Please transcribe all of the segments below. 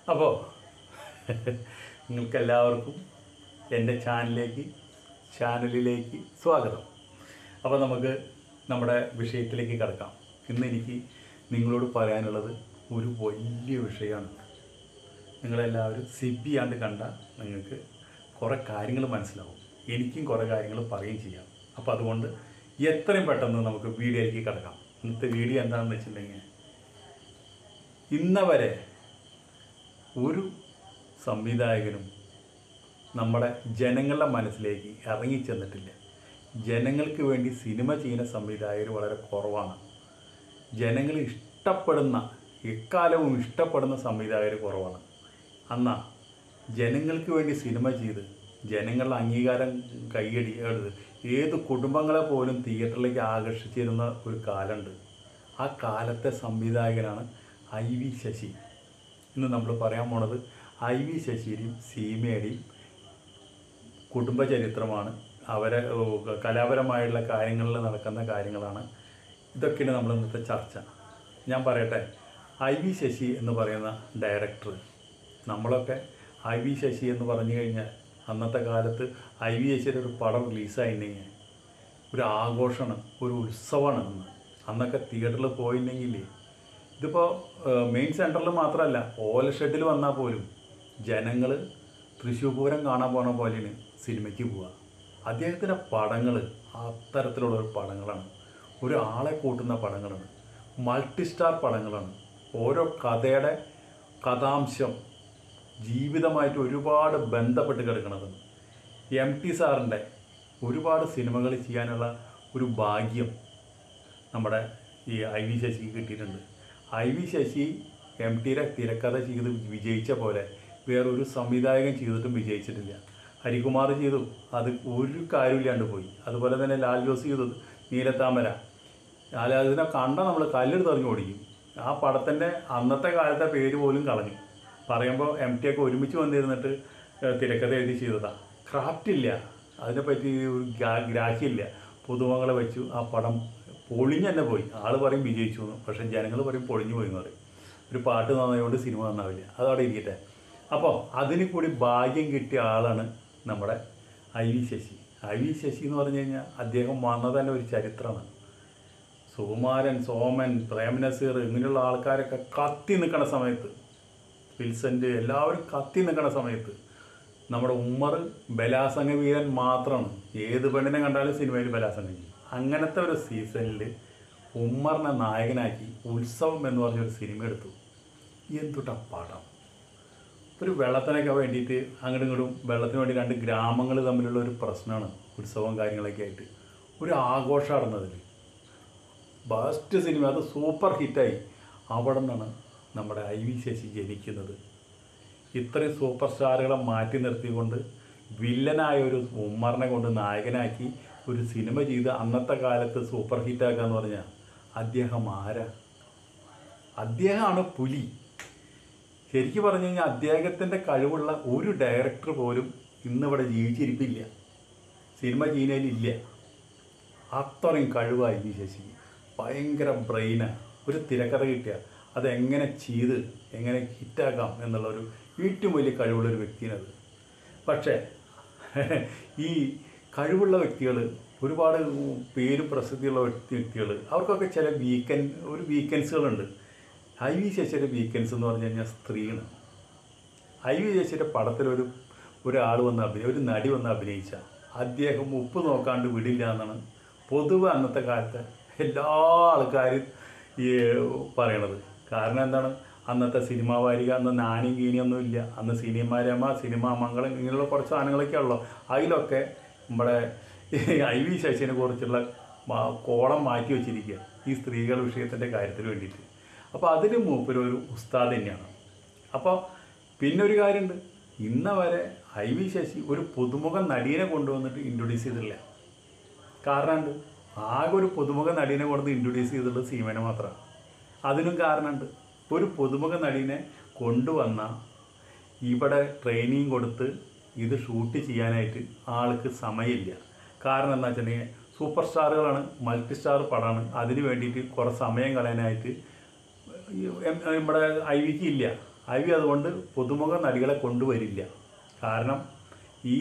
അപ്പോൾ നിങ്ങൾക്കെല്ലാവർക്കും എൻ്റെ ചാനലിലേക്ക് ചാനലിലേക്ക് സ്വാഗതം അപ്പോൾ നമുക്ക് നമ്മുടെ വിഷയത്തിലേക്ക് കിടക്കാം ഇന്ന് എനിക്ക് നിങ്ങളോട് പറയാനുള്ളത് ഒരു വലിയ വിഷയമാണ് നിങ്ങളെല്ലാവരും സിബ് ചെയ്യാണ്ട് കണ്ടാൽ നിങ്ങൾക്ക് കുറേ കാര്യങ്ങൾ മനസ്സിലാവും എനിക്കും കുറേ കാര്യങ്ങൾ പറയുകയും ചെയ്യാം അപ്പോൾ അതുകൊണ്ട് എത്രയും പെട്ടെന്ന് നമുക്ക് വീഡിയോയിലേക്ക് കിടക്കാം ഇന്നത്തെ വീഡിയോ എന്താണെന്ന് വെച്ചിട്ടുണ്ടെങ്കിൽ ഇന്ന വരെ ഒരു സംവിധായകനും നമ്മുടെ ജനങ്ങളുടെ മനസ്സിലേക്ക് ഇറങ്ങിച്ചെന്നിട്ടില്ല ജനങ്ങൾക്ക് വേണ്ടി സിനിമ ചെയ്യുന്ന സംവിധായകർ വളരെ കുറവാണ് ജനങ്ങൾ ഇഷ്ടപ്പെടുന്ന എക്കാലവും ഇഷ്ടപ്പെടുന്ന സംവിധായകർ കുറവാണ് അന്നാ ജനങ്ങൾക്ക് വേണ്ടി സിനിമ ചെയ്ത് ജനങ്ങളുടെ അംഗീകാരം കൈയടി എടുത്ത് ഏത് കുടുംബങ്ങളെ പോലും തിയേറ്ററിലേക്ക് ആകർഷിച്ചിരുന്ന ഒരു കാലമുണ്ട് ആ കാലത്തെ സംവിധായകനാണ് ഐ വി ശശി ഇന്ന് നമ്മൾ പറയാൻ പോണത് ഐ വി ശശിയുടെയും സീമയുടെയും കുടുംബചരിത്രമാണ് അവരെ ഓ, കലാപരമായുള്ള കാര്യങ്ങളിൽ നടക്കുന്ന കാര്യങ്ങളാണ് ഇതൊക്കെയാണ് നമ്മൾ ഇന്നത്തെ ചർച്ച ഞാൻ പറയട്ടെ ഐ വി ശശി എന്ന് പറയുന്ന ഡയറക്ടർ നമ്മളൊക്കെ ഐ വി ശശി എന്ന് പറഞ്ഞു കഴിഞ്ഞാൽ അന്നത്തെ കാലത്ത് ഐ വി ശശിയുടെ ഒരു പടം റിലീസായിട്ടുണ്ടെങ്കിൽ ഒരു ആഘോഷമാണ് ഒരു ഉത്സവമാണ് അന്ന് അന്നൊക്കെ തിയേറ്ററിൽ പോയിട്ടുണ്ടെങ്കിൽ ഇതിപ്പോൾ മെയിൻ സെൻറ്ററിൽ മാത്രമല്ല ഓല ഷെഡിൽ വന്നാൽ പോലും ജനങ്ങൾ തൃശ്ശൂർ പൂരം കാണാൻ പോണ പോലെയാണ് സിനിമയ്ക്ക് പോവുക അദ്ദേഹത്തിൻ്റെ പടങ്ങൾ അത്തരത്തിലുള്ള ഒരു പടങ്ങളാണ് ഒരു ആളെ കൂട്ടുന്ന പടങ്ങളാണ് മൾട്ടി സ്റ്റാർ പടങ്ങളാണ് ഓരോ കഥയുടെ കഥാംശം ജീവിതമായിട്ട് ഒരുപാട് ബന്ധപ്പെട്ട് കിടക്കുന്നത് എം ടി സാറിൻ്റെ ഒരുപാട് സിനിമകൾ ചെയ്യാനുള്ള ഒരു ഭാഗ്യം നമ്മുടെ ഈ ഐ വി ശശിക്ക് കിട്ടിയിട്ടുണ്ട് ഐ വി ശശി എം ടിയുടെ തിരക്കഥ ചെയ്ത് വിജയിച്ച പോലെ വേറൊരു സംവിധായകൻ ചെയ്തിട്ടും വിജയിച്ചിട്ടില്ല ഹരികുമാർ ചെയ്തു അത് ഒരു കാര്യമില്ലാണ്ട് പോയി അതുപോലെ തന്നെ ലാൽ ജോസ് ചെയ്തത് നീലത്താമര ലാൽ അതിനെ കണ്ട നമ്മൾ കല്ലെടുത്ത് എറിഞ്ഞു ഓടിക്കും ആ പടത്തിൻ്റെ അന്നത്തെ കാലത്തെ പേര് പോലും കളഞ്ഞു പറയുമ്പോൾ എം ടി ഒക്കെ ഒരുമിച്ച് വന്നിരുന്നിട്ട് ഏഹ് തിരക്കഥ എഴുതി ചെയ്തതാണ് ക്രാഫ്റ്റ് ഇല്ല അതിനെപ്പറ്റി ഒരു ഗ്രാ- ഗ്രാഹ്യമില്ല പുതുമകളെ വെച്ചു ആ പടം പൊളിഞ്ഞ് തന്നെ പോയി ആൾ പറയും വിജയിച്ചു എന്ന് പക്ഷേ ജനങ്ങൾ പറയും പൊളിഞ്ഞു പോയി എന്ന് പറയും ഒരു പാട്ട് നന്നായതുകൊണ്ട് സിനിമ നന്നാവില്ല അതവിടെ ഇരിക്കട്ടെ അപ്പോൾ അതിന് കൂടി ഭാഗ്യം കിട്ടിയ ആളാണ് നമ്മുടെ I V Sasi I V Sasi എന്ന് പറഞ്ഞു കഴിഞ്ഞാൽ അദ്ദേഹം വന്നത് തന്നെ ഒരു ചരിത്രമാണ് സുകുമാരൻ സോമൻ പ്രേംനസീർ ഇങ്ങനെയുള്ള ആൾക്കാരൊക്കെ കത്തി നിൽക്കുന്ന സമയത്ത് വിൽസൻ്റ് എല്ലാവരും കത്തി നിൽക്കുന്ന സമയത്ത് നമ്മുടെ ഉമ്മർ ബലാസംഗ വീരൻ മാത്രമാണ് ഏത് പെണ്ണിനെ കണ്ടാലും സിനിമയിൽ ബലാസംഗം ചെയ്യും അങ്ങനത്തെ ഒരു സീസണിൽ ഉമ്മറിനെ നായകനാക്കി ഉത്സവം എന്ന് പറഞ്ഞൊരു സിനിമ എടുത്തു എന്തുട്ടാ പടം ഒരു വെള്ളത്തിനൊക്കെ വേണ്ടിയിട്ട് അങ്ങോട്ടും ഇങ്ങോട്ടും വെള്ളത്തിന് വേണ്ടി രണ്ട് ഗ്രാമങ്ങൾ തമ്മിലുള്ള ഒരു പ്രശ്നമാണ് ഉത്സവം കാര്യങ്ങളൊക്കെ ആയിട്ട് ഒരു ആഘോഷം നടന്നതിൽ ബെസ്റ്റ് സിനിമ അത് സൂപ്പർ ഹിറ്റായി അവിടെ നിന്നാണ് നമ്മുടെ ഐ വി ശശി ജനിക്കുന്നത് ഇത്രയും സൂപ്പർ സ്റ്റാറുകളെ മാറ്റി നിർത്തിക്കൊണ്ട് വില്ലനായ ഒരു ഉമ്മറിനെ കൊണ്ട് നായകനാക്കി ഒരു സിനിമ ചെയ്ത് അന്നത്തെ കാലത്ത് സൂപ്പർ ഹിറ്റാക്കുക എന്ന് പറഞ്ഞാൽ അദ്ദേഹം ആരാ അദ്ദേഹമാണ് പുലി ശരിക്കും പറഞ്ഞു കഴിഞ്ഞാൽ അദ്ദേഹത്തിൻ്റെ കഴിവുള്ള ഒരു ഡയറക്ടർ പോലും ഇന്നിവിടെ ജീവിച്ചിരിപ്പില്ല സിനിമ ചെയ്യുന്നതിലില്ല അത്രയും കഴിവായി വി ശശി ഭയങ്കര ബ്രെയിനാണ് ഒരു തിരക്കഥ കിട്ടിയ അതെങ്ങനെ ചെയ്ത് എങ്ങനെ ഹിറ്റാക്കാം എന്നുള്ള ഒരു ഏറ്റവും വലിയ കഴിവുള്ള ഒരു വ്യക്തിയാണത് പക്ഷേ ഈ കഴിവുള്ള വ്യക്തികൾ ഒരുപാട് പേരും പ്രസിദ്ധിയുള്ള വ്യക്തി വ്യക്തികൾ അവർക്കൊക്കെ ചില വീക്കൻ ഒരു വീക്കൻസുകളുണ്ട് ഐ വി ശശിയുടെ വീക്കൻസ് എന്ന് പറഞ്ഞു കഴിഞ്ഞാൽ സ്ത്രീയാണ് ഐ വി ശശിയുടെ പടത്തിലൊരു ഒരാൾ വന്ന് അഭിനയ ഒരു നടി വന്ന് അഭിനയിച്ച അദ്ദേഹം ഉപ്പ് നോക്കാണ്ട് വിടില്ല എന്നാണ് പൊതുവെ അന്നത്തെ കാലത്ത് എല്ലാ ആൾക്കാരും ഈ പറയണത് കാരണം എന്താണ് അന്നത്തെ സിനിമാ വാരിക അന്ന് നാനും ഗീനിയൊന്നും ഇല്ല അന്ന് സിനിമ രമ സിനിമ മംഗളം ഇങ്ങനെയുള്ള കുറച്ച് സാധനങ്ങളൊക്കെ ഉള്ളു അതിലൊക്കെ നമ്മുടെ ഐ വി ശശിനെ കുറിച്ചുള്ള മാ- കോളം മാറ്റി വെച്ചിരിക്കുക ഈ സ്ത്രീകൾ വിഷയത്തിൻ്റെ കാര്യത്തിന് വേണ്ടിയിട്ട് അപ്പോൾ അതിന് മൂപ്പര് ഒരു ഉസ്താദ് തന്നെയാണ് അപ്പോൾ പിന്നെ ഒരു കാര്യമുണ്ട് ഇന്ന വരെ ഐ വി ശശി ഒരു പുതുമുഖ നടീനെ കൊണ്ടുവന്നിട്ട് ഇൻട്രൊഡ്യൂസ് ചെയ്തിട്ടില്ല കാരണം ഉണ്ട് ആകെ ഒരു പുതുമുഖ നടീനെ കൊണ്ട് ഇൻട്രൊഡ്യൂസ് ചെയ്തിട്ടുള്ളത് സീമനെ മാത്രമാണ് അതിനും കാരണമുണ്ട് ഒരു പുതുമുഖ നടീനെ കൊണ്ടുവന്ന ഇവിടെ ട്രെയിനിങ് കൊടുത്ത് ഇത് ഷൂട്ട് ചെയ്യാനായിട്ട് ആൾക്ക് സമയമില്ല കാരണം എന്താ വെച്ചിട്ടുണ്ടെങ്കിൽ സൂപ്പർ സ്റ്റാറുകളാണ് മൾട്ടി സ്റ്റാർ പടമാണ് അതിന് വേണ്ടിയിട്ട് കുറേ സമയം കളയാനായിട്ട് ഈ എം- നമ്മുടെ ഐ വിക്ക് ഇല്ല ഐ വി അതുകൊണ്ട് പുതുമുഖ നടികളെ കൊണ്ടുവരില്ല കാരണം ഈ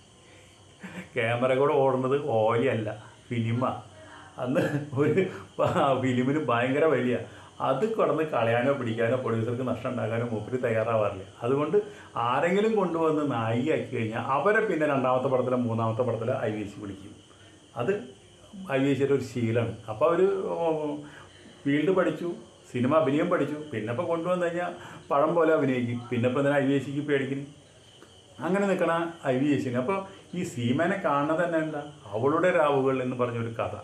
ക്യാമറ കൂടെ ഓടുന്നത് ഓലയല്ല ഫിലിമാ അന്ന് ഒരു ഫിലിമിന് ഭയങ്കര വലിയ അത് കടന്ന് കളയാനോ പിടിക്കാനോ പ്രൊഡ്യൂസർക്ക് നഷ്ടം ഉണ്ടാക്കാനോ മൂപ്പര് തയ്യാറാവാറില്ല അതുകൊണ്ട് ആരെങ്കിലും കൊണ്ടുവന്ന് നായികയാക്കി കഴിഞ്ഞാൽ അവരെ പിന്നെ രണ്ടാമത്തെ പടത്തിലോ മൂന്നാമത്തെ പടത്തിലോ ഐ വി എസ് വിളിക്കും അത് ഐ വി എസിയുടെ ഒരു ശീലമാണ് അപ്പോൾ അവർ ഫീൽഡ് പഠിച്ചു സിനിമ അഭിനയം പഠിച്ചു പിന്നെ ഇപ്പോൾ കൊണ്ടുവന്ന് കഴിഞ്ഞാൽ പഴം പോലെ അഭിനയിക്കും പിന്നെ ഇപ്പോൾ എന്തിനാ ഐ വി എസിക്ക് പേടിക്കുന്നു അങ്ങനെ നിൽക്കണ ഐ വി എസിന് അപ്പോൾ ഈ സീമനെ കാണുന്നത് തന്നെ എന്താ അവളുടെ രാവുകൾ എന്ന് പറഞ്ഞൊരു കഥ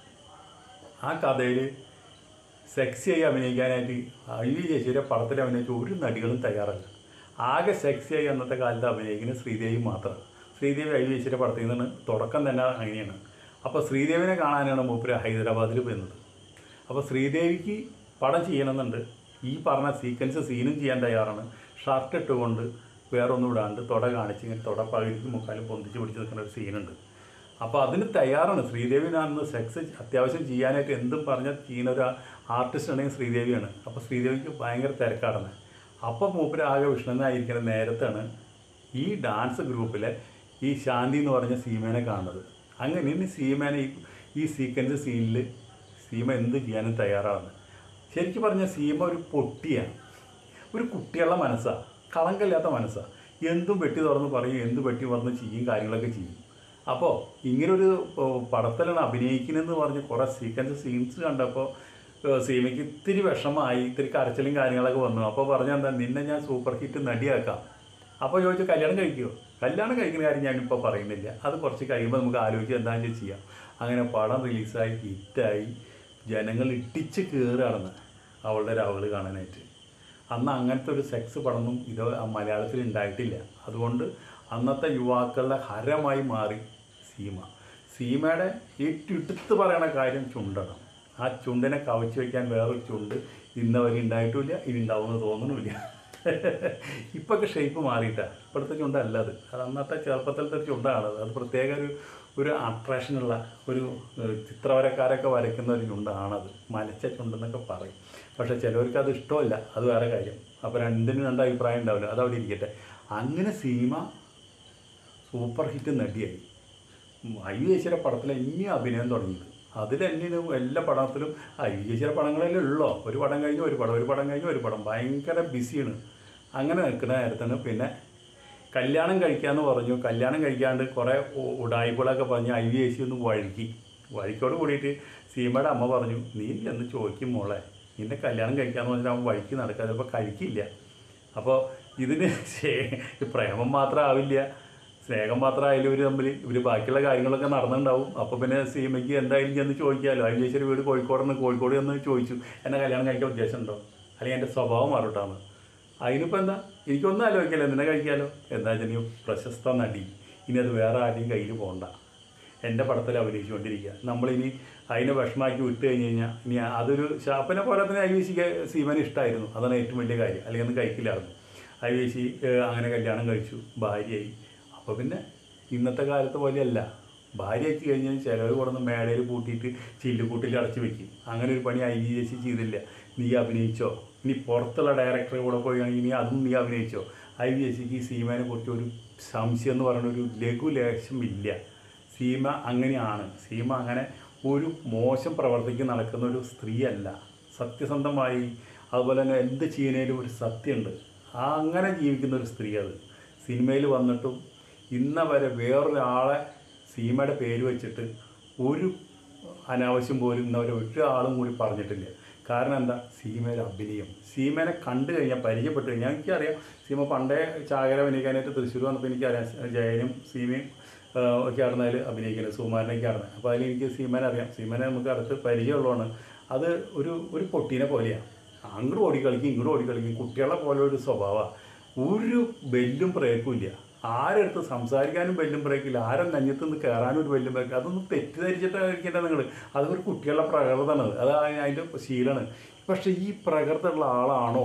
ആ കഥയിൽ സെക്സിയായി അഭിനയിക്കാനായിട്ട് ഐ വി ജയശ്വര പടത്തിൽ അഭിനയിച്ച ഒരു നടികളും തയ്യാറല്ല ആകെ സെക്സിയായി അന്നത്തെ കാലത്ത് അഭിനയിക്കുന്ന ശ്രീദേവി മാത്രം ശ്രീദേവി ഐ വി ജയശ്വര പടത്തിൽ നിന്നാണ് തുടക്കം തന്നെ അങ്ങനെയാണ് അപ്പോൾ ശ്രീദേവിനെ കാണാനാണ് മൂപ്പര് ഹൈദരാബാദിൽ പോയിരുന്നത് അപ്പോൾ ശ്രീദേവിക്ക് പടം ചെയ്യണമെന്നുണ്ട് ഈ പറഞ്ഞ സീക്വൻസ് സീനും ചെയ്യാൻ തയ്യാറാണ് ഷർട്ട് ഇട്ടുകൊണ്ട് വേറെ ഒന്നും ഇടാണ്ട് തുട കാണിച്ച് ഇങ്ങനെ തുട പകുതിക്ക് മുക്കാലും പൊന്തിച്ച് പിടിച്ച് നിൽക്കുന്ന ഒരു സീനുണ്ട് അപ്പോൾ അതിന് തയ്യാറാണ് ശ്രീദേവിനാണെന്ന് സെക്സ് അത്യാവശ്യം ചെയ്യാനായിട്ട് എന്തും പറഞ്ഞാൽ ചെയ്യുന്ന ഒരു ആർട്ടിസ്റ്റ് ആണെങ്കിൽ ശ്രീദേവിയാണ് അപ്പോൾ ശ്രീദേവിക്ക് ഭയങ്കര തിരക്കാടാണ് അപ്പോൾ മൂപ്പര് ആകെ വിഷ്ണുനായിരിക്കുന്ന നേരത്താണ് ഈ ഡാൻസ് ഗ്രൂപ്പിലെ ഈ ശാന്തി എന്ന് പറഞ്ഞ സീമേനെ കാണുന്നത് അങ്ങനെ ഇനി സീമേനെ ഈ ഈ സീക്വൻസ് സീനിൽ സീമ എന്ത് ചെയ്യാനും തയ്യാറാണ് ശരിക്കും പറഞ്ഞാൽ സീമ ഒരു പൊട്ടിയാണ് ഒരു കുട്ടികളുടെ മനസ്സാണ് കളങ്കമില്ലാത്ത മനസ്സാണ് എന്തും വെട്ടി തുറന്ന് പറയും എന്ത് വെട്ടി തുറന്ന് ചെയ്യും കാര്യങ്ങളൊക്കെ ചെയ്യും അപ്പോൾ ഇങ്ങനൊരു ഏഹ്, പടത്തിലാണ് അഭിനയിക്കുന്നതെന്ന് പറഞ്ഞ് കുറേ സീക്വൻസ് സീൻസ് കണ്ടപ്പോൾ ഏഹ്, സീമയ്ക്ക് ഇത്തിരി വിഷമമായി ഇത്തിരി കരച്ചിലും കാര്യങ്ങളൊക്കെ വന്നു അപ്പോൾ പറഞ്ഞ എന്താ നിന്നെ ഞാൻ സൂപ്പർ ഹിറ്റ് നടിയാക്കാം അപ്പോൾ ചോദിച്ചു കല്യാണം കഴിക്കുമോ കല്യാണം കഴിക്കുന്ന കാര്യം ഞാനിപ്പോൾ പറയുന്നില്ല അത് കുറച്ച് കഴിയുമ്പോൾ നമുക്ക് ആലോചിച്ച് എന്താണെന്ന് വെച്ചാൽ ചെയ്യാം അങ്ങനെ പടം റിലീസായി ഹിറ്റായി ജനങ്ങൾ ഇട്ടിച്ച് കയറുകയാണെന്ന് അവളുടെ രാവുകൾ കാണാനായിട്ട് അന്ന് അങ്ങനത്തെ ഒരു സെക്സ് പടമൊന്നും ഇത് മലയാളത്തിൽ ഉണ്ടായിട്ടില്ല അതുകൊണ്ട് അന്നത്തെ യുവാക്കളുടെ ഹരമായി മാറി സീമ സീമയുടെ ഏറ്റവും എടുത്ത് പറയണ കാര്യം ചുണ്ടാണ് ആ ചുണ്ടിനെ കവച്ച് വയ്ക്കാൻ വേറൊരു ചുണ്ട് ഇന്നവരെ ഉണ്ടായിട്ടുമില്ല ഇനി ഉണ്ടാവുമെന്ന് തോന്നണമില്ല ഇപ്പൊക്കെ ഷേപ്പ് മാറിയിട്ടാണ് ഇപ്പോഴത്തെ ചുണ്ടല്ല അത് അത് അന്നത്തെ ചെറുപ്പത്തിലത്തെ ഒരു ചുണ്ടാണ് അത് പ്രത്യേക ഒരു ഒരു അട്രാക്ഷനുള്ള ഒരു ഏഹ്, ചിത്രവരക്കാരൊക്കെ വരയ്ക്കുന്ന ഒരു ചുണ്ടാണത് മലച്ച ചുണ്ടെന്നൊക്കെ പറയും പക്ഷേ ചിലവർക്ക് അത് ഇഷ്ടമല്ല അത് വേറെ കാര്യം അപ്പോൾ രണ്ടിനും രണ്ട് അഭിപ്രായം ഉണ്ടാവില്ല അത് അവിടെ ഇരിക്കട്ടെ അങ്ങനെ സീമ സൂപ്പർ ഹിറ്റ് നടിയായി ഐ വി യേശ്വര പടത്തിൽ ഇനിയും അഭിനയം തുടങ്ങിയത് അതിൽ എന്നെ എല്ലാ പടത്തിലും ഐ വി യേശ്വര പടങ്ങളല്ലേ ഉള്ളോ ഒരു പടം കഴിഞ്ഞ് ഒരു പടം ഒരു പടം കഴിഞ്ഞ് ഒരു പടം ഭയങ്കര ബിസിയാണ് അങ്ങനെ നിൽക്കുന്ന നേരത്താണ് പിന്നെ കല്യാണം കഴിക്കാമെന്ന് പറഞ്ഞു കല്യാണം കഴിക്കാണ്ട് കുറേ ഉ- ഉടായ്പകളൊക്കെ പറഞ്ഞ് ഐ വി എസ് ഒന്ന് വഴുകി വഴിക്കോട് കൂടിയിട്ട് സീമയുടെ അമ്മ പറഞ്ഞു നീ എന്ന് ചോദിക്കും മോളെ നിന്റെ കല്യാണം കഴിക്കാമെന്ന് പറഞ്ഞാൽ അവൻ വഴിക്ക് നടക്കാതെ അപ്പോൾ കഴിക്കില്ല അപ്പോൾ ഇതിന് ശേ- പ്രേമം മാത്രം ആവില്ല സ്നേഹം മാത്രമായാലും ഇവർ തമ്മിൽ ഇവർ ബാക്കിയുള്ള കാര്യങ്ങളൊക്കെ നടന്നിട്ടുണ്ടാവും അപ്പോൾ പിന്നെ സീമയ്ക്ക് എന്തായാലും ചെന്ന് ചോദിക്കാമല്ലോ അതിന് വീട് കോഴിക്കോടെന്ന് കോഴിക്കോട് എന്ന് ചോദിച്ചു എന്നെ കല്യാണം കഴിക്കാൻ ഉദ്ദേശമുണ്ടോ അല്ലെങ്കിൽ എൻ്റെ സ്വഭാവം മാറട്ടാന്ന് അതിനിപ്പോൾ എന്താ എനിക്കൊന്നും ആലോചിക്കല്ലോ നിന്നെ കഴിക്കാമല്ലോ എന്താ വെച്ചാൽ നീ പ്രശസ്ത നടി ഇനി അത് വേറെ ആരുടെയും കയ്യിൽ പോകണ്ട എൻ്റെ പടത്തിൽ അഭിനയിച്ചുകൊണ്ടിരിക്കുക നമ്മളിനി അതിനെ വിഷമാക്കി വിട്ട് കഴിഞ്ഞ് കഴിഞ്ഞാൽ ഇനി അതൊരു ഷാപ്പിനെ പോലെ തന്നെ ഐ വി സിക്ക് സീമന് ഇഷ്ടമായിരുന്നു അതാണ് ഏറ്റവും വലിയ കാര്യം അല്ലെങ്കിൽ ഒന്നും കഴിക്കില്ലായിരുന്നു ഐ വി സി അങ്ങനെ കല്യാണം കഴിച്ചു ഭാര്യയായി അപ്പോൾ പിന്നെ ഇന്നത്തെ കാലത്ത് പോലെയല്ല ഭാര്യ ആക്കി കഴിഞ്ഞാൽ ചിലവർ കൊടുന്ന് മേടയിൽ പൂട്ടിയിട്ട് ചില്ലുകൂട്ടിൽ അടച്ചു വെക്കും അങ്ങനെ ഒരു പണി ഐ വി എസ് ചെയ്തില്ല നീ അഭിനയിച്ചോ ഇനി പുറത്തുള്ള ഡയറക്ടറെ കൂടെ പോവുകയാണെങ്കിൽ ഇനി അതും നീ അഭിനയിച്ചോ ഐ വി എസ് സിക്ക് സീമേനെ കുറിച്ച് ഒരു സംശയം എന്ന് പറയുന്ന ഒരു ലഘുലേശം ഇല്ല സീമ അങ്ങനെയാണ് സീമ അങ്ങനെ ഒരു മോശം പ്രവർത്തിക്ക് നടക്കുന്ന ഒരു സ്ത്രീയല്ല സത്യസന്ധമായി അതുപോലെ തന്നെ എന്ത് ചെയ്യുന്നതിലും ഒരു സത്യമുണ്ട് ആ അങ്ങനെ ജീവിക്കുന്ന ഒരു സ്ത്രീ അത് സിനിമയിൽ വന്നിട്ടും ഇന്ന വരെ വേറൊരാളെ സീമയുടെ പേര് വെച്ചിട്ട് ഒരു അനാവശ്യം പോലും ഇന്നവരെ ഒരാളും കൂടി പറഞ്ഞിട്ടില്ല കാരണം എന്താ സീമയുടെ അഭിനയം സീമേനെ കണ്ടു കഴിഞ്ഞാൽ പരിചയപ്പെട്ട് കഴിഞ്ഞാൽ എനിക്കറിയാം സീമ പണ്ടേ ചാകര അഭിനയിക്കാനായിട്ട് തൃശ്ശൂർ വന്നപ്പോൾ എനിക്കറിയാം ജയനും സീമയും ആ, ഒക്കെ ആടുന്നതിൽ അഭിനയിക്കുന്നത് സുകുമാരനൊക്കെ ആടുന്നത് അപ്പോൾ അതിൽ എനിക്ക് സീമേനെ അറിയാം സീമേനെ നമുക്ക് അടുത്ത് പരിചയമുള്ളതാണ് അത് ഒരു ഒരു പൊട്ടീനെ പോലെയാണ് അങ്ങോട്ട് ഓടി കളിക്കും ഇങ്ങോട്ട് ഓടി കളിക്കും കുട്ടികളെ പോലെ ഒരു സ്വഭാവമാണ് ഒരു ബെല്ലും ബ്രേക്കും ഇല്ല ആരെടുത്ത് സംസാരിക്കാനും ബെല്ലും ബ്രേക്കില്ല ആരെ നെഞ്ഞത്ത് നിന്ന് കയറാനും ഒരു ബെല്ലും ബ്രേക്ക് അതൊന്നും തെറ്റിദ്ധരിച്ചിട്ടായിരിക്കേണ്ട നിങ്ങൾ അതൊരു കുട്ടികളുടെ പ്രകൃതമാണ് അത് അതിൻ്റെ ശീലമാണ് പക്ഷേ ഈ പ്രകൃതമുള്ള ആളാണോ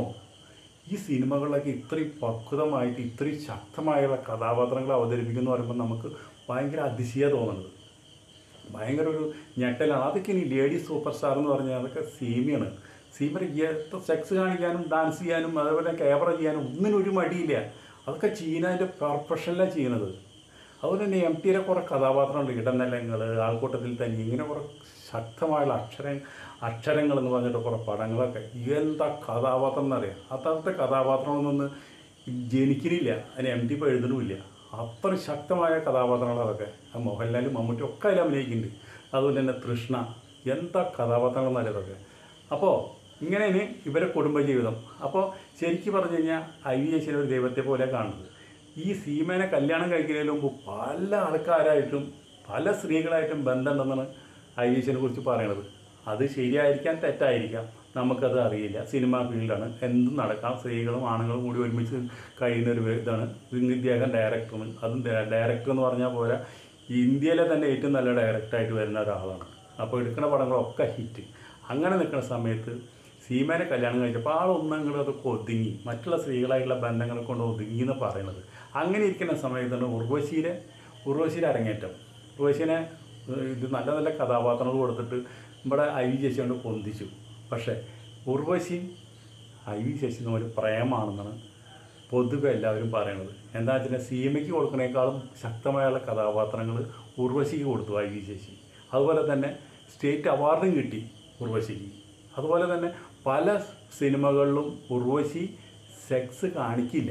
ഈ സിനിമകളിലൊക്കെ ഇത്രയും പക്വതമായിട്ട് ഇത്രയും ശക്തമായുള്ള കഥാപാത്രങ്ങൾ അവതരിപ്പിക്കുന്നു പറയുമ്പോൾ നമുക്ക് ഭയങ്കര അതിശയ തോന്നുന്നത് ഭയങ്കര ഒരു ഞെട്ടലാണ് അതൊക്കെ ഇനി ലേഡി സൂപ്പർ സ്റ്റാർ എന്ന് പറഞ്ഞാൽ അതൊക്കെ സീമയാണ് സീമന് സെക്സ് കാണിക്കാനും ഡാൻസ് ചെയ്യാനും അതുപോലെ ക്യാമറ ചെയ്യാനും ഒന്നിനും ഒരു മടിയില്ല അതൊക്കെ ചീനതിൻ്റെ പെർഫെക്ഷനിലാണ് ചെയ്യുന്നത് അതുപോലെ തന്നെ എം ടിയിലെ കുറേ കഥാപാത്രങ്ങളുണ്ട് ഇടനിലങ്ങൾ ആൾക്കൂട്ടത്തിൽ തന്നെ ഇങ്ങനെ കുറേ ശക്തമായുള്ള അക്ഷര അക്ഷരങ്ങൾ എന്ന് പറഞ്ഞിട്ട് കുറേ പടങ്ങളൊക്കെ എന്താ കഥാപാത്രം എന്നറിയാം അത്തരത്തെ കഥാപാത്രങ്ങളൊന്നും ജനിക്കുന്നില്ല അതിന് എം ടി ഇപ്പോൾ എഴുതണമില്ല അത്ര ശക്തമായ കഥാപാത്രങ്ങൾ അതൊക്കെ ആ മോഹൻലാലും മമ്മൂട്ടി ഒക്കെ അതിൽ അഭിനയിക്കുന്നുണ്ട് അതുപോലെ തന്നെ തൃഷ്ണ എന്താ കഥാപാത്രങ്ങൾ എന്നറിയാം അതൊക്കെ അപ്പോൾ ഇങ്ങനെയാണ് ഇവരെ കുടുംബജീവിതം അപ്പോൾ ശരിക്കും പറഞ്ഞു കഴിഞ്ഞാൽ ഐ വി എസിനെ ഒരു ദൈവത്തെ പോലെ കാണുന്നത് ഈ സീമേനെ കല്യാണം കഴിക്കുന്നതിന് മുമ്പ് പല ആൾക്കാരായിട്ടും പല സ്ത്രീകളായിട്ടും ബന്ധമുണ്ടെന്നാണ് ഐ വി എസിനെ കുറിച്ച് പറയണത് അത് ശരിയായിരിക്കാം തെറ്റായിരിക്കാം നമുക്കത് അറിയില്ല സിനിമ ഫീൽഡാണ് എന്തും നടക്കാം സ്ത്രീകളും ആണുങ്ങളും കൂടി ഒരുമിച്ച് കഴിയുന്ന ഒരു ഇതാണ് ഇദ്ദേഹം ഡയറക്ടറാണ് അതും ഡയറക്ടർ എന്ന് പറഞ്ഞാൽ പോരാ ഇന്ത്യയിലെ തന്നെ ഏറ്റവും നല്ല ഡയറക്ടറായിട്ട് വരുന്ന ഒരാളാണ് അപ്പോൾ എടുക്കുന്ന പടങ്ങളൊക്കെ ഹിറ്റ് അങ്ങനെ നിൽക്കുന്ന സമയത്ത് സീമേനെ കല്യാണം കഴിച്ചപ്പോൾ ആളൊന്നും അങ്ങോട്ട് അതൊക്കെ ഒതുങ്ങി മറ്റുള്ള സ്ത്രീകളായിട്ടുള്ള ബന്ധങ്ങളെ കൊണ്ട് ഒതുങ്ങി എന്ന് പറയണത് അങ്ങനെ ഇരിക്കുന്ന സമയത്താണ് ഉർവശിയിലെ ഉർവശിയിലെ അരങ്ങേറ്റം ഉർവശിനെ ഏഹ്, ഇത് നല്ല നല്ല കഥാപാത്രങ്ങൾ കൊടുത്തിട്ട് ഇവിടെ ഐ വി ശശി കൊണ്ട് പൊന്തിച്ചു പക്ഷേ ഉർവശി ഐ വി ശശി തമ്മിൽ പ്രേമാണെന്നാണ് പൊതുവെ എല്ലാവരും പറയണത് എന്താ വെച്ചാൽ സീമയ്ക്ക് കൊടുക്കണേക്കാളും ശക്തമായുള്ള കഥാപാത്രങ്ങൾ ഉർവശിക്ക് കൊടുത്തു ഐ വി ശശി അതുപോലെ തന്നെ സ്റ്റേറ്റ് അവാർഡും കിട്ടി ഉർവശിക്ക് അതുപോലെ തന്നെ പല സിനിമകളിലും ഉർവശി സെക്സ് കാണിക്കില്ല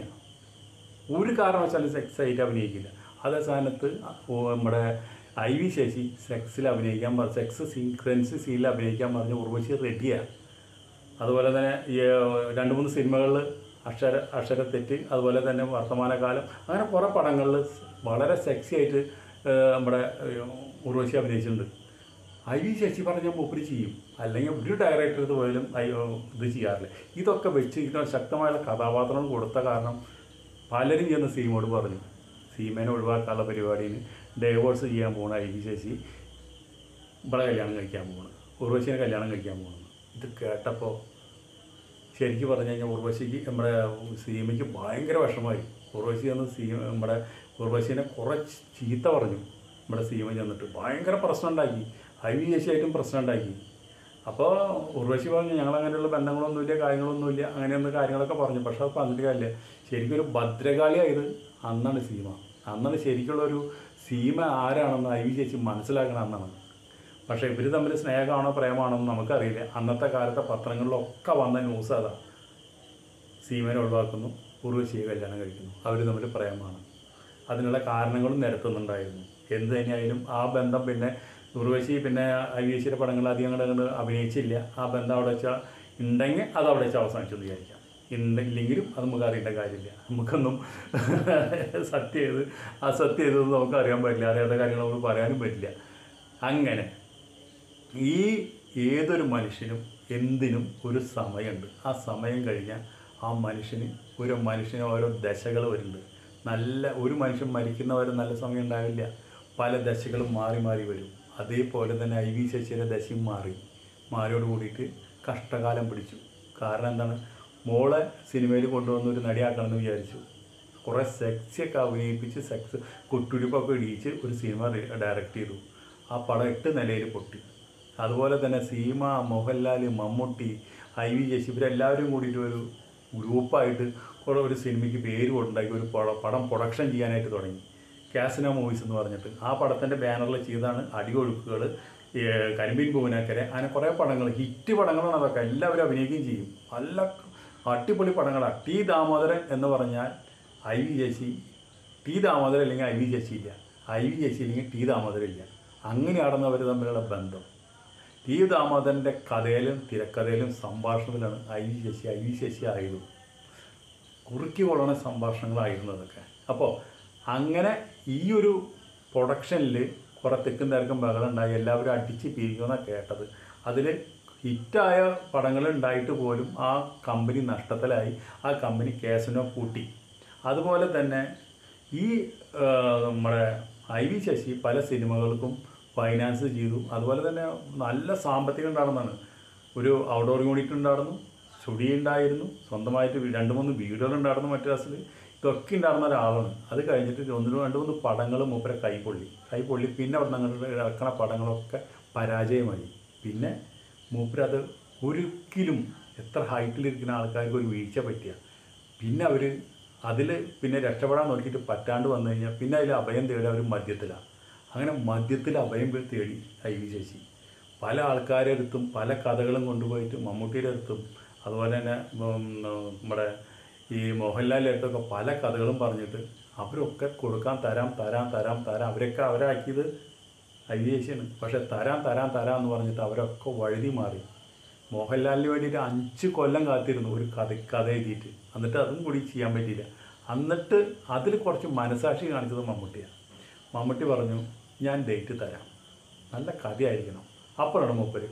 ഒരു കാരണവശാലും സെക്സ് ആയിട്ട് അഭിനയിക്കില്ല അതേ സ്ഥാനത്ത് ഓ- നമ്മുടെ ഐ വി ശശി സെക്സിൽ അഭിനയിക്കാൻ പറഞ്ഞു സെക്സ് സീക്വൻസ് സീനിൽ അഭിനയിക്കാൻ പറഞ്ഞ് ഉർവശി റെഡിയാണ് അതുപോലെ തന്നെ ഈ ഏഹ്, രണ്ട് മൂന്ന് സിനിമകളിൽ അക്ഷര അക്ഷരത്തെറ്റ് അതുപോലെ തന്നെ വർത്തമാനകാലം അങ്ങനെ കുറേ പടങ്ങളിൽ വളരെ സെക്സി ആയിട്ട് ഏഹ്, നമ്മുടെ ഏഹ്, ഉർവശി അഭിനയിച്ചിട്ടുണ്ട് ഐ വി ശശി പറഞ്ഞ മൂപ്പര് ചെയ്യും അല്ലെങ്കിൽ ഒരു ഡയറക്ടർ ഇത് പോലും അയ്യോ ഇത് ചെയ്യാറില്ല ഇതൊക്കെ വെച്ച് ഇത് ശക്തമായ കഥാപാത്രം കൊടുത്ത കാരണം പലരും ചെന്ന് സീമോട് പറഞ്ഞു സീമേനെ ഒഴിവാക്കാനുള്ള പരിപാടിയിൽ ഡൈവോഴ്സ് ചെയ്യാൻ പോകണ ഐ വി ശശി ഇവിടെ കല്യാണം കഴിക്കാൻ പോകണം ഉർവശിനെ കല്യാണം കഴിക്കാൻ പോകണം ഇത് കേട്ടപ്പോൾ ശരിക്കും പറഞ്ഞു കഴിഞ്ഞാൽ ഉർവശിക്ക് നമ്മുടെ സീമയ്ക്ക് ഭയങ്കര വിഷമമായി ഉർവശി എന്ന് സീ നമ്മുടെ ഉർവശീനെ കുറേ ചീത്ത പറഞ്ഞു നമ്മുടെ സീമ ചെന്നിട്ട് ഭയങ്കര പ്രശ്നം ഉണ്ടാക്കി ഐ വി ശശിയായിട്ടും പ്രശ്നം ഉണ്ടാക്കി അപ്പോൾ ഉർവശി പറഞ്ഞു ഞങ്ങൾ അങ്ങനെയുള്ള ബന്ധങ്ങളൊന്നുമില്ല കാര്യങ്ങളൊന്നുമില്ല അങ്ങനെയൊന്നും കാര്യങ്ങളൊക്കെ പറഞ്ഞു പക്ഷെ അത് പറഞ്ഞിട്ട് കാര്യമില്ല ശരിക്കും ഒരു ഭദ്രകാളിയായത് അന്നാണ് സീമ അന്നാണ് ശരിക്കുള്ള ഒരു സീമ ആരാണെന്ന് ഐ വി ചേച്ചി മനസ്സിലാക്കണം അന്നാണ് പക്ഷേ ഇവർ തമ്മിൽ സ്നേഹമാണോ പ്രേമാണോ എന്ന് നമുക്കറിയില്ല അന്നത്തെ കാലത്തെ പത്രങ്ങളിലൊക്കെ വന്ന ന്യൂസ് അതാ സീമനെ ഒഴിവാക്കുന്നു ഉർവശിയെ കല്യാണം കഴിക്കുന്നു അവർ തമ്മിൽ പ്രേമമാണ് അതിനുള്ള കാരണങ്ങളും നിരത്തുന്നുണ്ടായിരുന്നു എന്ത് തന്നെയായാലും ആ ബന്ധം പിന്നെ ഉർവശി പിന്നെ ഐ വി എസിയുടെ പടങ്ങൾ അധികം അങ്ങോട്ട് അങ്ങോട്ട് അഭിനയിച്ചില്ല ആ ബന്ധം അവിടെ വെച്ചാൽ ഉണ്ടെങ്കിൽ അത് അവിടെ വെച്ച് അവസാനിച്ചു എന്ന് വിചാരിക്കാം ഉണ്ടെങ്കിലെങ്കിലും അത് നമുക്ക് അറിയേണ്ട കാര്യമില്ല നമുക്കൊന്നും സത്യം ചെയ്ത് അസത്യം ചെയ്തതൊന്നും നമുക്ക് അറിയാൻ പറ്റില്ല അറിയാത്ത കാര്യങ്ങൾ നമുക്ക് പറയാനും പറ്റില്ല അങ്ങനെ ഈ ഏതൊരു മനുഷ്യനും എന്തിനും ഒരു സമയമുണ്ട് ആ സമയം കഴിഞ്ഞാൽ ആ മനുഷ്യന് ഒരു മനുഷ്യന് ഓരോ ദശകൾ വരുന്നുണ്ട് നല്ല ഒരു മനുഷ്യൻ മരിക്കുന്നവരെ നല്ല സമയം ഉണ്ടാവില്ല പല ദശകളും മാറി മാറി വരും അതേപോലെ തന്നെ ഐ വി ശശിയുടെ ദശയും മാറി മാറിയോട് കൂടിയിട്ട് കഷ്ടകാലം പിടിച്ചു കാരണം എന്താണ് മോളെ സിനിമയിൽ കൊണ്ടുവന്ന് ഒരു നടിയാക്കണമെന്ന് വിചാരിച്ചു കുറേ സെക്സൊക്കെ അഭിനയിപ്പിച്ച് സെക്സ് കുട്ടുടിപ്പൊക്കെ ഇടിയിച്ച് ഒരു സിനിമ ഡയറക്റ്റ് ചെയ്തു ആ പടം എട്ട് നിലയിൽ പൊട്ടി അതുപോലെ തന്നെ സീമ മോഹൻലാൽ മമ്മൂട്ടി ഐ വി ശശി ഇവരെല്ലാവരും കൂടിയിട്ട് ഒരു ഗ്രൂപ്പായിട്ട് കുറേ ഒരു സിനിമയ്ക്ക് പേര് കൊണ്ടുണ്ടാക്കി ഒരു പടം പടം പ്രൊഡക്ഷൻ ചെയ്യാനായിട്ട് തുടങ്ങി കാസിനോ മൂവീസ് എന്ന് പറഞ്ഞിട്ട് ആ പടത്തിൻ്റെ ബാനറിൽ ചെയ്താണ് അടിയൊഴുക്കുകൾ കരിമ്പീൻ പൂവിനാക്കരെ അങ്ങനെ കുറേ പടങ്ങൾ ഹിറ്റ് പടങ്ങളാണ് അതൊക്കെ എല്ലാവരും അഭിനയിക്കുകയും ചെയ്യും നല്ല അടിപൊളി പടങ്ങളാണ് ടി ദാമോദരൻ എന്ന് പറഞ്ഞാൽ I V Sasi T Damodaran അല്ലെങ്കിൽ ഐ വി ശശി ഇല്ല ഐ വി ശശി അല്ലെങ്കിൽ ടി ദാമോദരൻ ഇല്ല അങ്ങനെയാണെന്ന് അവർ തമ്മിലുള്ള ബന്ധം ടി ദാമോദരൻ്റെ കഥയിലും തിരക്കഥയിലും സംഭാഷണത്തിലാണ് I V Sasi I V Sasi ആയത് കുറുക്കി കൊള്ളണ സംഭാഷണങ്ങളായിരുന്നു അതൊക്കെ അപ്പോൾ അങ്ങനെ ഈ ഒരു പ്രൊഡക്ഷനിൽ കുറേ തെക്കും തിരക്കും ബഹളുണ്ടായി എല്ലാവരും അടിച്ച് പിരിക്കുമെന്നാണ് കേട്ടത് അതിൽ ഹിറ്റായ പടങ്ങൾ ഉണ്ടായിട്ട് പോലും ആ കമ്പനി നഷ്ടത്തിലായി ആ കമ്പനി കേസിനോ പൂട്ടി അതുപോലെ തന്നെ ഈ ആ, നമ്മുടെ ഐ വി ശശി പല സിനിമകൾക്കും ഫൈനാൻസ് ചെയ്തു അതുപോലെ തന്നെ നല്ല സാമ്പത്തികം ഉണ്ടായിരുന്നതാണ് ഒരു ഔട്ട്ഡോർ യൂണിറ്റ് ഉണ്ടായിരുന്നു സ്റ്റുഡിയോ ഉണ്ടായിരുന്നു സ്വന്തമായിട്ട് വീ- രണ്ട് മൂന്ന് വീടുകളുണ്ടായിരുന്നു മദ്രാസിൽ ഇതൊക്കെ ഉണ്ടായിരുന്ന ഒരാളാണ് അത് കഴിഞ്ഞിട്ട് ഒന്ന് രണ്ട് മൂന്ന് പടങ്ങൾ മൂപ്പരെ കൈപൊള്ളി കൈപൊള്ളി പിന്നെ അവിടെ ഞങ്ങളുടെ ഇറക്കണ പടങ്ങളൊക്കെ പരാജയമായി പിന്നെ മൂപ്പരത് ഒരിക്കലും എത്ര ഹൈറ്റിലിരിക്കുന്ന ആൾക്കാർക്ക് ഒരു വീഴ്ച പറ്റിയ പിന്നെ അവർ അതിൽ പിന്നെ രക്ഷപ്പെടാൻ നോക്കിയിട്ട് പറ്റാണ്ട് വന്നു കഴിഞ്ഞാൽ പിന്നെ അതിൽ അഭയം തേടി അവർ മദ്യത്തിലാണ് അങ്ങനെ മദ്യത്തിൽ അഭയം തേടി ഐ വി ശശി പല ആൾക്കാരുടെ അടുത്തും പല കഥകളും കൊണ്ടുപോയിട്ട് മമ്മൂട്ടിയുടെ അടുത്തും അതുപോലെ തന്നെ ഉം, നമ്മുടെ ഈ മോഹൻലാലിൻ്റെ അടുത്തൊക്കെ പല കഥകളും പറഞ്ഞിട്ട് അവരൊക്കെ കൊടുക്കാൻ തരാം തരാം തരാം തരാം അവരൊക്കെ അവരാക്കിയത് ഐ വി ശശിയാണ് പക്ഷെ തരാം തരാം തരാം എന്ന് പറഞ്ഞിട്ട് അവരൊക്കെ വഴുതി മാറി മോഹൻലാലിന് വേണ്ടിയിട്ട് അഞ്ച് കൊല്ലം കാത്തിരുന്നു ഒരു കഥ കഥ എഴുതിയിട്ട് എന്നിട്ട് അതും കൂടി ചെയ്യാൻ പറ്റിയില്ല എന്നിട്ട് അതിൽ കുറച്ച് മനസാക്ഷി കാണിച്ചത് മമ്മൂട്ടിയാണ് മമ്മൂട്ടി പറഞ്ഞു ഞാൻ ഡേറ്റ് തരാം നല്ല കഥയായിരിക്കണം അപ്പോഴാണ് മൂപ്പര്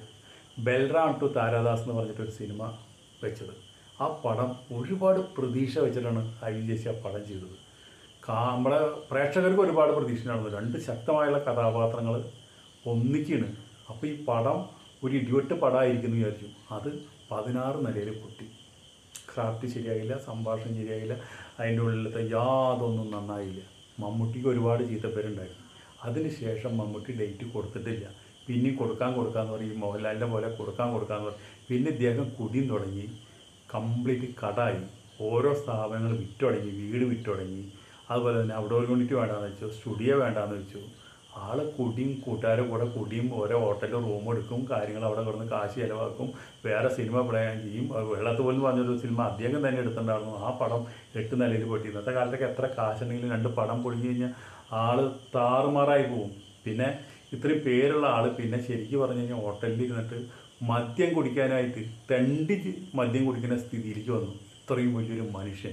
ബൽറാം ടു താരാദാസ് എന്ന് പറഞ്ഞിട്ടൊരു സിനിമ വെച്ചത് ആ പടം ഒരുപാട് പ്രതീക്ഷ വെച്ചിട്ടാണ് ഐ വി ജേശി ആ പടം ചെയ്തത് കാ നമ്മുടെ പ്രേക്ഷകർക്ക് ഒരുപാട് പ്രതീക്ഷ നടന്നു രണ്ട് ശക്തമായുള്ള കഥാപാത്രങ്ങൾ ഒന്നിക്കാണ് അപ്പോൾ ഈ പടം ഒരു ഇടിവെട്ട് പടമായിരിക്കുന്നു വിചാരിച്ചു അത് പതിനാറ് നിലയിൽ പൊട്ടി ക്രാഫ്റ്റ് ശരിയായില്ല സംഭാഷണം ശരിയായില്ല അതിൻ്റെ ഉള്ളിലത്തെ യാതൊന്നും നന്നായില്ല മമ്മൂട്ടിക്ക് ഒരുപാട് ചീത്തപ്പേരുണ്ടായിരുന്നു അതിന് ശേഷം മമ്മൂട്ടി ഡേറ്റ് കൊടുത്തിട്ടില്ല പിന്നെയും കൊടുക്കാൻ കൊടുക്കാന്ന് പറയും ഈ മോഹൻലാലിൻ്റെ പോലെ കൊടുക്കാൻ കൊടുക്കാന്ന് പറയും പിന്നെ ഇദ്ദേഹം കുടിയും തുടങ്ങി കംപ്ലീറ്റ് കടായി ഓരോ സ്ഥാപനങ്ങൾ വിറ്റുടങ്ങി വീട് വിറ്റുടങ്ങി അതുപോലെ തന്നെ അവിടെ ഒരു യൂണിറ്റ് വേണ്ടാന്ന് വെച്ചു സ്റ്റുഡിയോ വേണ്ടാന്ന് വെച്ചു ആള് കുടിയും കൂട്ടുകാരുടെ കൂടെ കുടിയും ഓരോ ഹോട്ടലിൽ റൂം എടുക്കും കാര്യങ്ങൾ അവിടെ കിടന്ന് കാശ് ചിലവാക്കും വേറെ സിനിമ പ്ലാൻ ചെയ്യും അത് വെള്ളത്ത് പോലും പറഞ്ഞൊരു സിനിമ അദ്ദേഹം തന്നെ എടുത്തിട്ടുണ്ടായിരുന്നു ആ പടം എട്ട് നിലയിൽ പൊട്ടി ഇന്നത്തെ കാലത്തൊക്കെ എത്ര കാശുണ്ടെങ്കിലും രണ്ട് പടം പൊളിഞ്ഞു കഴിഞ്ഞാൽ ആള് താറുമാറായി പോവും പിന്നെ ഇത്രയും പേരുള്ള ആള് പിന്നെ ശരിക്കും പറഞ്ഞു കഴിഞ്ഞാൽ ഹോട്ടലിൽ ഇരുന്നിട്ട് മദ്യം കുടിക്കാനായിട്ട് തെണ്ടി മദ്യം കുടിക്കുന്ന സ്ഥിതിയിലേക്ക് വന്നു ഇത്രയും വലിയൊരു മനുഷ്യൻ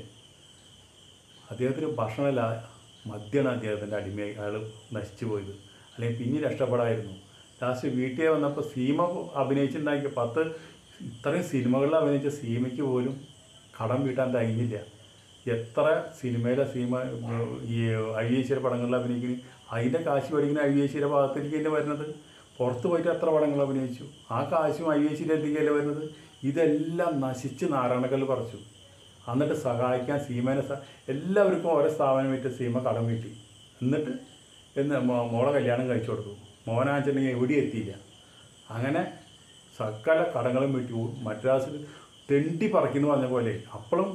അദ്ദേഹത്തിന് ഭക്ഷണമല്ല മദ്യമാണ് അദ്ദേഹത്തിൻ്റെ അടിമയായി അയാൾ നശിച്ചു പോയത് അല്ലെങ്കിൽ പിന്നെ രക്ഷപ്പെടായിരുന്നു ലാസ്റ്റ് വീട്ടിൽ വന്നപ്പോൾ സീമ അഭിനയിച്ചിട്ടുണ്ടാക്കിയ പത്ത് ഇത്രയും സിനിമകളിൽ അഭിനയിച്ച സീമയ്ക്ക് പോലും കടം വീട്ടാൻ കഴിഞ്ഞില്ല എത്ര സിനിമയിലെ സീമ ഉം, ഈ ഐ ഐശ്വര്യ പടങ്ങളിൽ അഭിനയിക്കുന്നു അതിൻ്റെ കാശ് മേടിക്കുന്ന ഐ ഐശ്വര്യ ഭാഗത്തേക്ക് തന്നെ വരുന്നത് പുറത്ത് പോയിട്ട് എത്ര പടങ്ങൾ അഭിനയിച്ചു ആ കാശും ഐ ഐശ്വര്യത്തിലേക്കല്ലേ വരുന്നത് ഇതെല്ലാം നശിച്ച് നാരായണക്കല്ല് പറിച്ചു എന്നിട്ട് സഹായിക്കാൻ സീമേനെ സ എല്ലാവർക്കും ഓരോ സ്ഥാപനം വിറ്റ് സീമ കടം വീട്ടി എന്നിട്ട് എന്ന് മോ- മോളെ കല്യാണം കഴിച്ചു കൊടുത്തു മോനാച്ചെങ്കിൽ എവിടെ എത്തിയില്ല അങ്ങനെ സകല കടങ്ങളും വീട്ടി ഊ- മദ്രാസിൽ തെണ്ടി പറിക്കുന്നു പറഞ്ഞ പോലെ അപ്പോഴും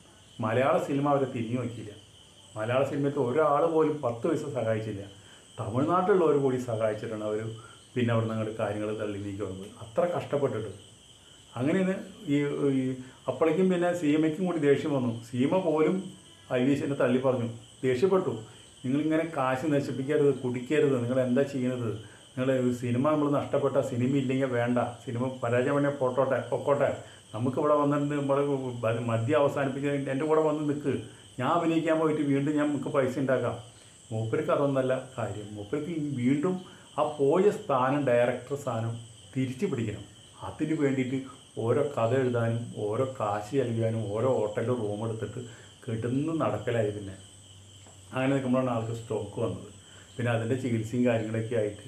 മലയാള സിനിമ അവരെ തിരിഞ്ഞു നോക്കിയില്ല മലയാള സിനിമയ്ക്ക് ഒരാൾ പോലും പത്ത് പൈസ സഹായിച്ചില്ല തമിഴ്നാട്ടിലുള്ളവർ കൂടി സഹായിച്ചിട്ടാണ് അവർ പിന്നെ അവിടെ നിന്ന് അങ്ങോട്ട് കാര്യങ്ങൾ തള്ളി നീക്കി വന്നത് അത്ര കഷ്ടപ്പെട്ടിട്ട് അങ്ങനെയാണ് ഈ ഈ അപ്പോഴേക്കും പിന്നെ സീമയ്ക്കും കൂടി ദേഷ്യം വന്നു സീമ പോലും ഐ വി എസിനെ തള്ളി പറഞ്ഞു ദേഷ്യപ്പെട്ടു നിങ്ങളിങ്ങനെ കാശ് നശിപ്പിക്കരുത് കുടിക്കരുത് നിങ്ങൾ എന്താ ചെയ്യുന്നത് നിങ്ങൾ സിനിമ നമ്മൾ നഷ്ടപ്പെട്ട സിനിമ ഇല്ലെങ്കിൽ വേണ്ട സിനിമ പരാജയം പോട്ടോട്ടെ പൊക്കോട്ടെ നമുക്കിവിടെ വന്നിട്ട് നമ്മൾ മദ്യം അവസാനിപ്പിച്ച് എൻ്റെ കൂടെ വന്ന് നിൽക്ക് ഞാൻ അഭിനയിക്കാൻ പോയിട്ട് വീണ്ടും ഞാൻ നമുക്ക് പൈസ ഉണ്ടാക്കാം മൂപ്പർക്ക് അതൊന്നല്ല കാര്യം മൂപ്പർക്ക് ഈ വീണ്ടും ആ പോയ സ്ഥാനം ഡയറക്ടർ സ്ഥാനം തിരിച്ചു പിടിക്കണം അതിന് വേണ്ടിയിട്ട് ഓരോ കഥ എഴുതാനും ഓരോ കാശ് നൽകാനും ഓരോ ഹോട്ടലിൽ റൂം എടുത്തിട്ട് കിടന്ന് നടക്കലായി പിന്നെ അങ്ങനെ നിൽക്കുമ്പോഴാണ് ആൾക്ക് സ്ട്രോക്ക് വന്നത് പിന്നെ അതിൻ്റെ ചികിത്സയും കാര്യങ്ങളൊക്കെ ആയിട്ട്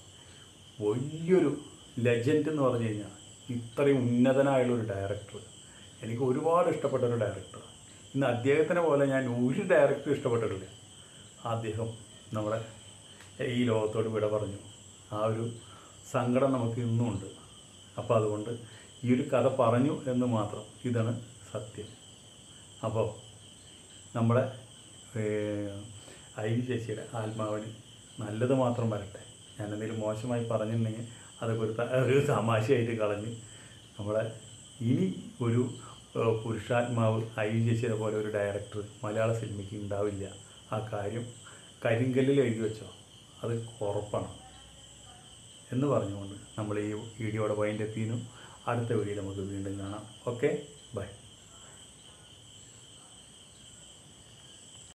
വലിയൊരു ലെജൻഡ് എന്ന് പറഞ്ഞു കഴിഞ്ഞാൽ ഇത്രയും ഉന്നതനായുള്ള ഒരു ഡയറക്ടർ എനിക്ക് ഒരുപാട് ഇഷ്ടപ്പെട്ട ഒരു ഡയറക്ടർ ഇന്ന് അദ്ദേഹത്തിനെ പോലെ ഞാൻ ഒരു ഡയറക്ടർ ഇഷ്ടപ്പെട്ടിട്ടില്ല അദ്ദേഹം നമ്മുടെ ഈ ലോകത്തോട് വിട പറഞ്ഞു ആ ഒരു സങ്കടം നമുക്ക് ഇന്നും ഉണ്ട് അപ്പോൾ അതുകൊണ്ട് ഈ ഒരു കഥ പറഞ്ഞു എന്ന് മാത്രം ഇതാണ് സത്യം അപ്പോൾ നമ്മുടെ ഏഹ്, ഐ വി ശശിയുടെ ആത്മാവിന് നല്ലത് മാത്രം വരട്ടെ ഞാൻ എന്തെങ്കിലും മോശമായി പറഞ്ഞിട്ടുണ്ടെങ്കിൽ അതൊക്കെ ഒരു ത- ഒരു തമാശയായിട്ട് കളഞ്ഞ് നമ്മളെ ഇനി ഒരു ഏഹ്, പുരുഷാത്മാവ് ഐ വി ശശിയുടെ പോലെ ഒരു ഡയറക്ടർ മലയാള സിനിമയ്ക്ക് ഉണ്ടാവില്ല ആ കാര്യം കരിങ്കല്ലിൽ എഴുതി വെച്ചോ അത് ഉറപ്പാണ് എന്ന് പറഞ്ഞുകൊണ്ട് നമ്മൾ ഈ വീഡിയോയുടെ വൈൻഡപ്പ് ചെയ്യുന്നു അടുത്ത വീഡിയോയിൽ നമുക്ക് വീണ്ടും കാണാം ഓക്കെ